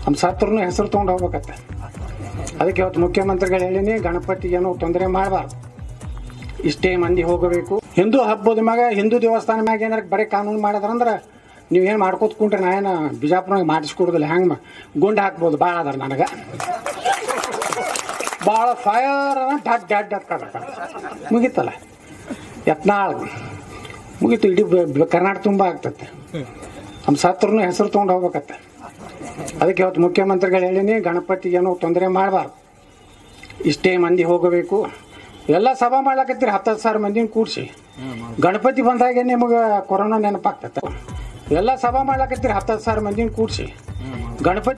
ನಮ್ಮ ಸತ್ರನು ಹೆಸರು ತೊಗೊಂಡು ಹೋಗ್ಬೇಕತ್ತ ಅದಕ್ಕೆ ಇವತ್ತು ಮುಖ್ಯಮಂತ್ರಿಗಳು ಹೇಳಿನಿ ಗಣಪತಿಗೇನು ತೊಂದರೆ ಮಾಡಬಾರ್ದು ಇಷ್ಟೇ ಮಂದಿ ಹೋಗಬೇಕು ಹಿಂದೂ ಹಬ್ಬದ ಮ್ಯಾಗ ಹಿಂದೂ ದೇವಸ್ಥಾನ ಮ್ಯಾಗ ಏನಾರ ಬರೀ ಕಾನೂನು ಮಾಡಿದ್ರಂದ್ರೆ ನೀವೇನು ಮಾಡ್ಕೋತ ಕುಂಟ್ರೆ ನಾ ಏನು ಬಿಜಾಪುರನಾಗ ಮಾಡಿಸ್ಕೊಡುದಿಲ್ಲ ಹೆಂಗೆ ಗುಂಡು ಹಾಕ್ಬೋದು ಭಾಳ ಅದಾರ ನನಗೆ ಭಾಳ ಫೈರ್ ಡಡ್ ಡಡ್ ಅಕ್ಕದ ಮುಗೀತಲ್ಲ ಯತ್ನಾಳ್ ಮುಗೀತು ಇಡೀ ಬ- ಬ- ಕರ್ನಾಟಕ ತುಂಬ ಆಗ್ತತೆ ನಮ್ಮ ಸತ್ರನು ಹೆಸರು ತೊಗೊಂಡು ಹೋಗ್ಬೇಕತ್ತ ಅದಕ್ಕೆ ಇವತ್ತು ಮುಖ್ಯಮಂತ್ರಿಗಳು ಹೇಳಿನಿ ಗಣಪತಿಗೇನು ತೊಂದರೆ ಮಾಡಬಾರ್ದು ಇಷ್ಟೇ ಮಂದಿ ಹೋಗಬೇಕು ಎಲ್ಲ ಸಭಾ ಮಾಡ್ಲಕತ್ತೀರಿ ಹತ್ತತ್ತು ಸಾವಿರ ಮಂದಿನ ಕೂಡಿಸಿ ಗಣಪತಿ ಬಂದಾಗೆ ನಿಮಗೆ ಕೊರೋನಾ ನೆನಪಾಗ್ತತೆ ಎಲ್ಲ ಸಭಾ ಮಾಡ್ಲಕತ್ತೀರಿ ಹತ್ತತ್ತು ಸಾವಿರ ಮಂದಿನ ಕೂಡಿಸಿ ಗಣಪತಿ